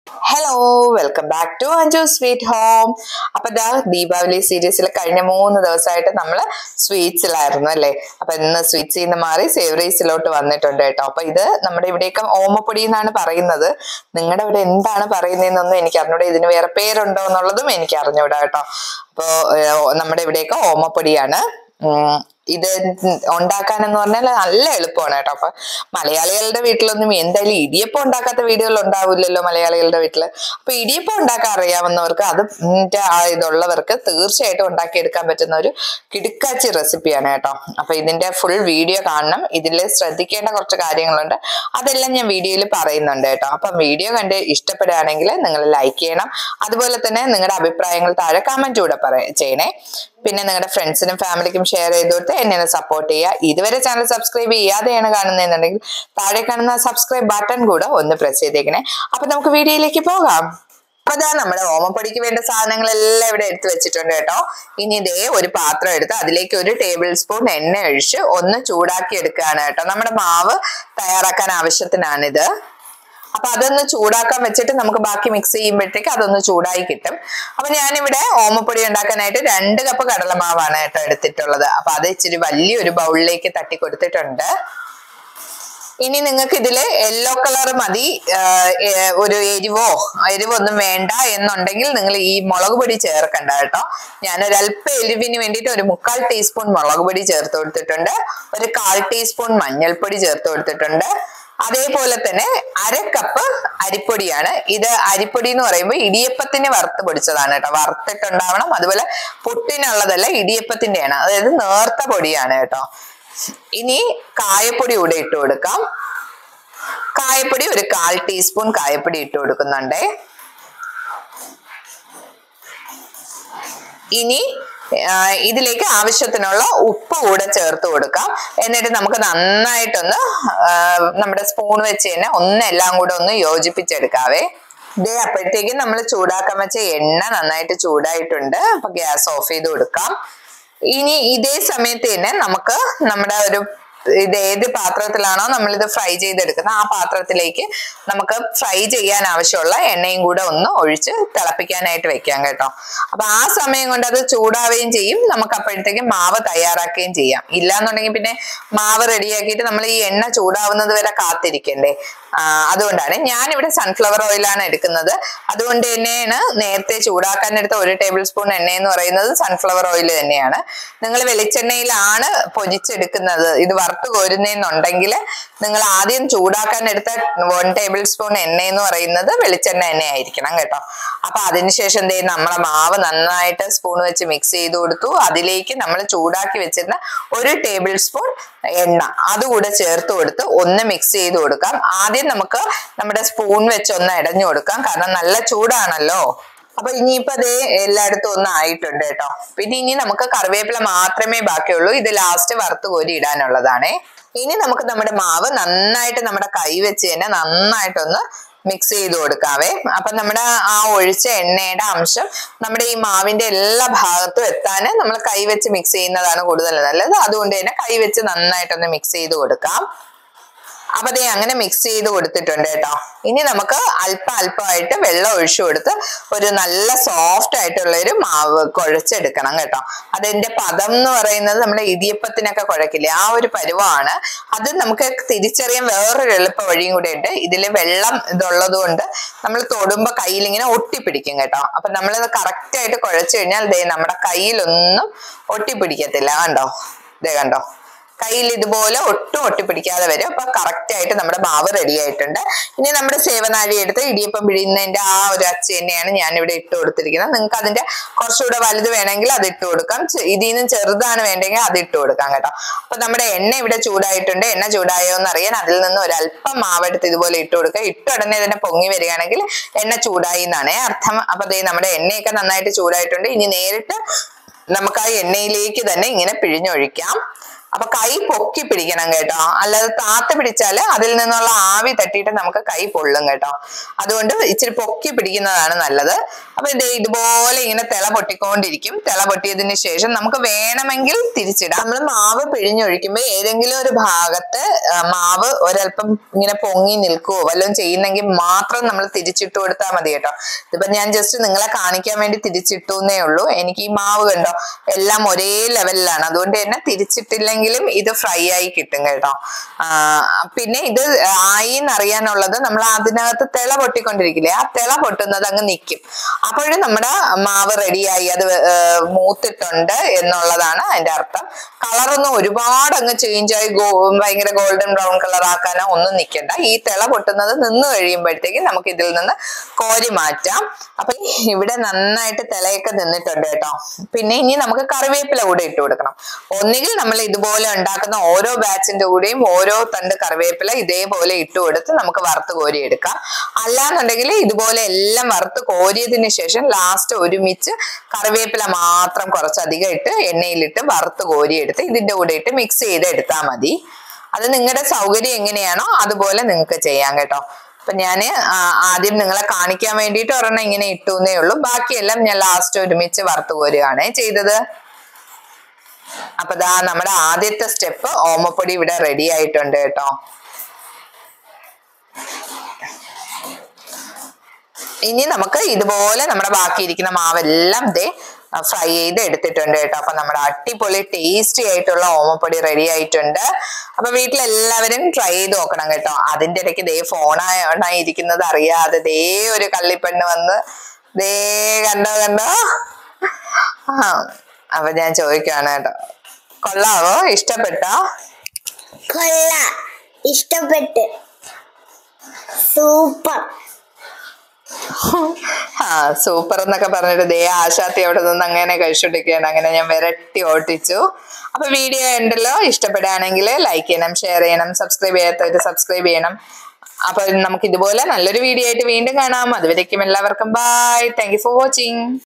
hello welcome back to Anju sweet home അപ്പൊ ദാ ദീപാവലി സീരീസിൽ കഴിഞ്ഞ മൂന്ന് ദിവസമായിട്ട് നമ്മൾ സ്വീറ്റ്സിലായിരുന്നു അല്ലേ അപ്പൊ ഇന്ന് സ്വീറ്റ്സിൽ നിന്ന് മാറി സേവറീസിലോട്ട് വന്നിട്ടുണ്ട് കേട്ടോ അപ്പൊ ഇത് നമ്മുടെ ഇവിടെയൊക്കെ ഓമപ്പൊടി എന്നാണ് പറയുന്നത് നിങ്ങളുടെ ഇവിടെ എന്താണ് പറയുന്നതെന്നൊന്നും എനിക്ക് അറിഞ്ഞൂടാ ഇതിന് വേറെ പേരുണ്ടോ എന്നുള്ളതും എനിക്ക് അറിഞ്ഞൂടാ കേട്ടോ അപ്പോ ഏഹ്, നമ്മുടെ ഇവിടെയൊക്കെ ഓമപ്പൊടിയാണ് ഉം, ഇത് ഉണ്ടാക്കാൻ എന്ന് പറഞ്ഞാൽ നല്ല എളുപ്പമാണ് കേട്ടോ അപ്പൊ മലയാളികളുടെ വീട്ടിലൊന്നും എന്തായാലും ഇടിയപ്പം ഉണ്ടാക്കാത്ത വീടുകൾ ഉണ്ടാവില്ലല്ലോ മലയാളികളുടെ വീട്ടില് അപ്പൊ ഇടിയപ്പം ഉണ്ടാക്കാൻ അറിയാവുന്നവർക്ക് അത് ന്റെ ആ ഇതുള്ളവർക്ക് തീർച്ചയായിട്ടും ഉണ്ടാക്കിയെടുക്കാൻ പറ്റുന്ന ഒരു കിടുക്കാച്ചി റെസിപ്പിയാണ് കേട്ടോ അപ്പൊ ഇതിന്റെ ഫുൾ വീഡിയോ കാണണം ഇതിൽ ശ്രദ്ധിക്കേണ്ട കുറച്ച് കാര്യങ്ങളുണ്ട് അതെല്ലാം ഞാൻ വീഡിയോയിൽ പറയുന്നുണ്ട് കേട്ടോ അപ്പം വീഡിയോ കണ്ട് ഇഷ്ടപ്പെടുകയാണെങ്കിൽ നിങ്ങൾ ലൈക്ക് ചെയ്യണം അതുപോലെ തന്നെ നിങ്ങളുടെ അഭിപ്രായങ്ങൾ താഴെ കമന്റ് കൂടെ പറയ ചെയ്യണേ പിന്നെ നിങ്ങളുടെ ഫ്രണ്ട്സിനും ഫാമിലിക്കും ഷെയർ ചെയ്ത് കൊടുത്ത് എന്നെ ഒന്ന് സപ്പോർട്ട് ചെയ്യുക ഇതുവരെ ചാനൽ സബ്സ്ക്രൈബ് ചെയ്യാതെയാണ് കാണുന്നതെന്നുണ്ടെങ്കിൽ താഴെ കാണുന്ന സബ്സ്ക്രൈബ് ബട്ടൺ കൂടെ ഒന്ന് പ്രസ് ചെയ്തേക്കണേ അപ്പൊ നമുക്ക് വീഡിയോയിലേക്ക് പോകാം അപ്പൊ ഇതാ നമ്മുടെ ഓമപ്പൊടിക്ക് വേണ്ട സാധനങ്ങളെല്ലാം ഇവിടെ എടുത്തു വെച്ചിട്ടുണ്ട് കേട്ടോ ഇനി ഇതേ ഒരു പാത്രം എടുത്ത് അതിലേക്ക് ഒരു ടേബിൾ സ്പൂൺ എണ്ണ ഒഴിച്ച് ഒന്ന് ചൂടാക്കി എടുക്കുകയാണ് കേട്ടോ നമ്മുടെ മാവ് തയ്യാറാക്കാൻ ആവശ്യത്തിനാണിത് അപ്പൊ അതൊന്ന് ചൂടാക്കാൻ വെച്ചിട്ട് നമുക്ക് ബാക്കി മിക്സ് ചെയ്യുമ്പോഴത്തേക്ക് അതൊന്ന് ചൂടായി കിട്ടും അപ്പൊ ഞാനിവിടെ ഓമപ്പൊടി ഉണ്ടാക്കാനായിട്ട് രണ്ട് കപ്പ് കടലമാവാണ് കേട്ടോ എടുത്തിട്ടുള്ളത് അപ്പൊ അത് ഇച്ചിരി വലിയൊരു ബൗളിലേക്ക് തട്ടി കൊടുത്തിട്ടുണ്ട് ഇനി നിങ്ങൾക്ക് ഇതില് യെല്ലോ കളർ മതി ആഹ് ഏ- ഒരു എരിവോ എരിവൊന്നും വേണ്ട എന്നുണ്ടെങ്കിൽ നിങ്ങൾ ഈ മുളക് പൊടി ചേർക്കണ്ട കേട്ടോ ഞാനൊരു അല്പം എരിവിന് വേണ്ടിയിട്ട് ഒരു മുക്കാൽ ടീസ്പൂൺ മുളക് പൊടി ചേർത്ത് കൊടുത്തിട്ടുണ്ട് ഒരു കാൽ ടീസ്പൂൺ മഞ്ഞൾപ്പൊടി ചേർത്ത് കൊടുത്തിട്ടുണ്ട് അതേപോലെ തന്നെ അര കപ്പ് അരിപ്പൊടിയാണ് ഇത് അരിപ്പൊടി എന്ന് പറയുമ്പോൾ ഇടിയപ്പത്തിന് വറുത്ത് പൊടിച്ചതാണ് കേട്ടോ വറുത്തിട്ടുണ്ടാവണം അതുപോലെ പുട്ടിനുള്ളതല്ല ഇടിയപ്പത്തിന്റെയാണ് അതായത് നേർത്ത പൊടിയാണ് കേട്ടോ ഇനി കായപ്പൊടി കൂടെ ഇട്ട് കൊടുക്കാം കായപ്പൊടി ഒരു കാൽ ടീസ്പൂൺ കായപ്പൊടി ഇട്ട് കൊടുക്കുന്നുണ്ടേ ഇനി ആ, ഇതിലേക്ക് ആവശ്യത്തിനുള്ള ഉപ്പ് കൂടെ ചേർത്ത് കൊടുക്കാം എന്നിട്ട് നമുക്ക് നന്നായിട്ടൊന്ന് ആ, നമ്മുടെ സ്പൂൺ വെച്ച് തന്നെ ഒന്ന് എല്ലാം കൂടെ ഒന്ന് യോജിപ്പിച്ചെടുക്കാവേ ഇതേ അപ്പോഴത്തേക്കും നമ്മൾ ചൂടാക്കാൻ വെച്ച എണ്ണ നന്നായിട്ട് ചൂടായിട്ടുണ്ട് അപ്പൊ ഗ്യാസ് ഓഫ് ചെയ്ത് കൊടുക്കാം ഇനി ഇതേ സമയത്ത് തന്നെ നമുക്ക് നമ്മുടെ ഒരു ഇത് ഏത് പാത്രത്തിലാണോ നമ്മൾ ഇത് ഫ്രൈ ചെയ്തെടുക്കുന്നത് ആ പാത്രത്തിലേക്ക് നമുക്ക് ഫ്രൈ ചെയ്യാൻ ആവശ്യമുള്ള എണ്ണയും കൂടെ ഒന്ന് ഒഴിച്ച് തിളപ്പിക്കാനായിട്ട് വെക്കാം കേട്ടോ അപ്പൊ ആ സമയം കൊണ്ട് അത് ചൂടാവുകയും ചെയ്യും നമുക്ക് അപ്പോഴത്തേക്കും മാവ് തയ്യാറാക്കുകയും ചെയ്യാം ഇല്ലാന്നുണ്ടെങ്കിൽ പിന്നെ മാവ് റെഡിയാക്കിയിട്ട് നമ്മൾ ഈ എണ്ണ ചൂടാവുന്നത് വരെ കാത്തിരിക്കണ്ടേ ആ, അതുകൊണ്ടാണ് ഞാനിവിടെ സൺഫ്ലവർ ഓയിലാണ് എടുക്കുന്നത് അതുകൊണ്ട് തന്നെയാണ് നേരത്തെ ചൂടാക്കാൻ എടുത്ത ഒരു ടേബിൾ സ്പൂൺ എണ്ണ എന്ന് പറയുന്നത് സൺഫ്ലവർ ഓയിൽ തന്നെയാണ് നിങ്ങൾ വെളിച്ചെണ്ണയിലാണ് പൊരിച്ചെടുക്കുന്നത് ഇത് വറുത്ത് കോരുന്നെന്നുണ്ടെങ്കിൽ നിങ്ങൾ ആദ്യം ചൂടാക്കാൻ എടുത്ത വൺ ടേബിൾ സ്പൂൺ എണ്ണ എന്ന് പറയുന്നത് വെളിച്ചെണ്ണ എണ്ണ ആയിരിക്കണം കേട്ടോ അപ്പൊ അതിനുശേഷം എന്തേ നമ്മളെ മാവ് നന്നായിട്ട് സ്പൂൺ വെച്ച് മിക്സ് ചെയ്ത് കൊടുത്തു അതിലേക്ക് നമ്മൾ ചൂടാക്കി വെച്ചിരുന്ന ഒരു ടേബിൾ സ്പൂൺ എണ്ണ അതുകൂടെ ചേർത്ത് കൊടുത്ത് ഒന്ന് മിക്സ് ചെയ്ത് കൊടുക്കാം ആദ്യം നമുക്ക് നമ്മുടെ സ്പൂൺ വെച്ച് ഒന്ന് ഇടഞ്ഞു കൊടുക്കാം കാരണം നല്ല ചൂടാണല്ലോ അപ്പൊ ഇനിയിപ്പോ അതേ എല്ലായിടത്തും ഒന്ന് ആയിട്ടുണ്ട് കേട്ടോ പിന്നെ ഇനി നമുക്ക് കറിവേപ്പില മാത്രമേ ബാക്കിയുള്ളൂ ഇത് ലാസ്റ്റ് വറുത്ത് കോരി ഇടാനുള്ളതാണേ ഇനി നമുക്ക് നമ്മുടെ മാവ് നന്നായിട്ട് നമ്മുടെ കൈ വെച്ച് തന്നെ നന്നായിട്ടൊന്ന് മിക്സ് ചെയ്ത് കൊടുക്കാവേ അപ്പൊ നമ്മുടെ ആ ഒഴിച്ച എണ്ണയുടെ അംശം നമ്മുടെ ഈ മാവിന്റെ എല്ലാ ഭാഗത്തും എത്താന് നമ്മൾ കൈ വെച്ച് മിക്സ് ചെയ്യുന്നതാണ് കൂടുതൽ നല്ലത് അതുകൊണ്ട് തന്നെ കൈ വെച്ച് നന്നായിട്ടൊന്ന് മിക്സ് ചെയ്ത് കൊടുക്കാം അപ്പൊ ദേ അങ്ങനെ മിക്സ് ചെയ്ത് കൊടുത്തിട്ടുണ്ട് കേട്ടോ ഇനി നമുക്ക് അല്പം അല്പമായിട്ട് വെള്ളം ഒഴിച്ചു കൊടുത്ത് ഒരു നല്ല സോഫ്റ്റ് ആയിട്ടുള്ള ഒരു മാവ് കുഴച്ചെടുക്കണം കേട്ടോ അതിന്റെ പദം എന്ന് പറയുന്നത് നമ്മുടെ ഇടിയപ്പത്തിനൊക്കെ കുഴക്കില്ലേ ആ ഒരു പരുവമാണ് അത് നമുക്ക് തിരിച്ചറിയാൻ വേറൊരു എളുപ്പ വഴിയും കൂടെ ഉണ്ട് ഇതിൽ വെള്ളം ഇതുള്ളത് കൊണ്ട് നമ്മൾ തൊടുമ്പോ കയ്യിൽ ഇങ്ങനെ ഒട്ടിപ്പിടിക്കും കേട്ടോ അപ്പൊ നമ്മളിത് കറക്റ്റ് ആയിട്ട് കുഴച്ചു കഴിഞ്ഞാൽ ദേ നമ്മുടെ കയ്യിലൊന്നും ഒട്ടിപ്പിടിക്കത്തില്ല കണ്ടോ ദേ കണ്ടോ കയ്യിൽ ഇതുപോലെ ഒട്ടും ഒട്ടിപ്പിടിക്കാതെ വരും അപ്പൊ കറക്റ്റ് ആയിട്ട് നമ്മുടെ മാവ് റെഡി ആയിട്ടുണ്ട് ഇനി നമ്മുടെ സേവനാഴി എടുത്ത് ഇടിയപ്പം പിഴിയുന്നതിന്റെ ആ ഒരു അച്ച് തന്നെയാണ് ഞാൻ ഇവിടെ ഇട്ട് കൊടുത്തിരിക്കുന്നത് നിങ്ങൾക്ക് അതിന്റെ കുറച്ചുകൂടെ വലുത് വേണമെങ്കിൽ അത് ഇട്ട് കൊടുക്കാം ചെ- ഇതിൽ നിന്നും ചെറുതാണ് വേണ്ടെങ്കിൽ അത് ഇട്ട് കൊടുക്കാം കേട്ടോ അപ്പൊ നമ്മുടെ എണ്ണ ഇവിടെ ചൂടായിട്ടുണ്ട് എണ്ണ ചൂടായോ എന്ന് അറിയാൻ അതിൽ നിന്ന് ഒരല്പം മാവെടുത്ത് ഇതുപോലെ ഇട്ട് കൊടുക്കുക ഇട്ട ഉടനെ തന്നെ പൊങ്ങി വരികയാണെങ്കിൽ എണ്ണ ചൂടായി എന്നാണ് അർത്ഥം അപ്പൊ ദേ നമ്മുടെ എണ്ണയൊക്കെ നന്നായിട്ട് ചൂടായിട്ടുണ്ട് ഇനി നേരിട്ട് നമുക്ക് ആ എണ്ണയിലേക്ക് തന്നെ ഇങ്ങനെ പിഴിഞ്ഞൊഴിക്കാം അപ്പൊ കൈ പൊക്കി പിടിക്കണം കേട്ടോ അല്ലാതെ താത്ത പിടിച്ചാല് അതിൽ നിന്നുള്ള ആവി തട്ടിയിട്ട് നമുക്ക് കൈ പൊള്ളും കേട്ടോ അതുകൊണ്ട് ഇച്ചിരി പൊക്കി പിടിക്കുന്നതാണ് നല്ലത് അപ്പൊ ഇത് ഇതുപോലെ ഇങ്ങനെ തിള പൊട്ടിക്കൊണ്ടിരിക്കും തിള പൊട്ടിയതിന് ശേഷം നമുക്ക് വേണമെങ്കിൽ തിരിച്ചിടാം നമ്മൾ മാവ് പിഴിഞ്ഞൊഴിക്കുമ്പോൾ ഏതെങ്കിലും ഒരു ഭാഗത്ത് ആ, മാവ് ഒരല്പം ഇങ്ങനെ പൊങ്ങി നിൽക്കുവോ വല്ലതും ചെയ്യുന്നെങ്കിൽ മാത്രം നമ്മൾ തിരിച്ചിട്ട് കൊടുത്താൽ മതി കേട്ടോ ഇതിപ്പോ ഞാൻ ജസ്റ്റ് നിങ്ങളെ കാണിക്കാൻ വേണ്ടി തിരിച്ചിട്ടു എന്നേ ഉള്ളൂ എനിക്ക് ഈ മാവ് കണ്ടോ എല്ലാം ഒരേ ലെവലിലാണ് അതുകൊണ്ട് തന്നെ തിരിച്ചിട്ടില്ലെങ്കിലും ഇത് ഫ്രൈ ആയി കിട്ടും കേട്ടോ ആ, പിന്നെ ഇത് ആയി എന്നറിയാനുള്ളത് നമ്മൾ അതിനകത്ത് തിള പൊട്ടിക്കൊണ്ടിരിക്കില്ലേ ആ തിള പൊട്ടുന്നത് അങ്ങ് നിൽക്കും അപ്പോഴും നമ്മുടെ മാവ് റെഡിയായി അത് ഏ, മൂത്തിട്ടുണ്ട് എന്നുള്ളതാണ് അതിന്റെ അർത്ഥം കളറൊന്നും ഒരുപാട് അങ്ങ് ചേഞ്ച് ആയി ഗോ ഭയങ്കര ഗോൾഡൻ ബ്രൗൺ കളർ ആക്കാനോ ഒന്നും നിൽക്കണ്ട ഈ തിള പൊട്ടുന്നത് നിന്ന് കഴിയുമ്പോഴത്തേക്കും നമുക്ക് ഇതിൽ നിന്ന് കോരി മാറ്റാം അപ്പൊ ഇവിടെ നന്നായിട്ട് തിളയൊക്കെ നിന്നിട്ടുണ്ട് കേട്ടോ പിന്നെ ഇനി നമുക്ക് കറിവേപ്പില കൂടെ ഇട്ട് കൊടുക്കണം ഒന്നുകിൽ നമ്മൾ ഇതുപോലെ ഉണ്ടാക്കുന്ന ഓരോ ബാച്ചിന്റെ കൂടെയും ഓരോ തണ്ട് കറിവേപ്പില ഇതേപോലെ ഇട്ട് കൊടുത്ത് നമുക്ക് വറുത്ത് കോരി എടുക്കാം അല്ലാന്നുണ്ടെങ്കിൽ ഇതുപോലെ എല്ലാം വറുത്ത് കോരിയതിന് ശേഷം ലാസ്റ്റ് ഒരുമിച്ച് കറിവേപ്പില മാത്രം കുറച്ചധികം ഇട്ട് എണ്ണയിലിട്ട് വറുത്ത് കോരിയെടുത്ത് ഇതിന്റെ കൂടെ ഇട്ട് മിക്സ് ചെയ്ത് എടുത്താൽ മതി അത് നിങ്ങളുടെ സൗകര്യം എങ്ങനെയാണോ അതുപോലെ നിങ്ങൾക്ക് ചെയ്യാം കേട്ടോ അപ്പൊ ഞാൻ ആദ്യം നിങ്ങളെ കാണിക്കാൻ വേണ്ടിയിട്ട് ഒരെണ്ണം ഇങ്ങനെ ഇട്ടു എന്നേ ഉള്ളൂ ബാക്കിയെല്ലാം ഞാൻ ലാസ്റ്റ് ഒരുമിച്ച് വറുത്ത് കോരുകയാണ് ചെയ്തത് അപ്പൊ ദാ നമ്മുടെ ആദ്യത്തെ സ്റ്റെപ്പ് ഓമപ്പൊടി ഇവിടെ റെഡി ആയിട്ടുണ്ട് കേട്ടോ ഇനി നമുക്ക് ഇതുപോലെ നമ്മുടെ ബാക്കി ഇരിക്കുന്ന മാവെല്ലാം ദേ ഫ്രൈ ചെയ്ത് എടുത്തിട്ടുണ്ട് കേട്ടോ അപ്പൊ നമ്മുടെ അടിപൊളി ടേസ്റ്റി ആയിട്ടുള്ള ഓമപ്പൊടി റെഡി ആയിട്ടുണ്ട് അപ്പൊ വീട്ടിൽ എല്ലാവരും ട്രൈ ചെയ്ത് നോക്കണം കേട്ടോ അതിന്റെ ഇടയ്ക്ക് ദേ ഫോണായി ഇരിക്കുന്നത് അറിയാതെ ദേ ഒരു കള്ളിപ്പെണ്ണ് വന്ന് ദേ കണ്ടോ കണ്ടോ ആ അപ്പൊ ഞാൻ ചോദിക്കുകയാണ് കേട്ടോ കൊള്ളാവോ ഇഷ്ടപ്പെട്ടോ കൊള്ള ഇഷ്ടപ്പെട്ട് സൂപ്പർ ആ സൂപ്പർ എന്നൊക്കെ പറഞ്ഞിട്ട് ദേ ആശാത്തി അവിടെ നിന്ന് അങ്ങനെ കഴിച്ചോണ്ടിരിക്കുകയാണ് അങ്ങനെ ഞാൻ വിരട്ടി ഓട്ടിച്ചു അപ്പൊ വീഡിയോ ഉണ്ടല്ലോ ഇഷ്ടപ്പെടുകയാണെങ്കിൽ ലൈക്ക് ചെയ്യണം ഷെയർ ചെയ്യണം സബ്സ്ക്രൈബ് ചെയ്യാത്തവര് സബ്സ്ക്രൈബ് ചെയ്യണം അപ്പൊ നമുക്ക് ഇതുപോലെ നല്ലൊരു വീഡിയോ ആയിട്ട് വീണ്ടും കാണാം അതുവരേക്കും എല്ലാവർക്കും bye thank you for watching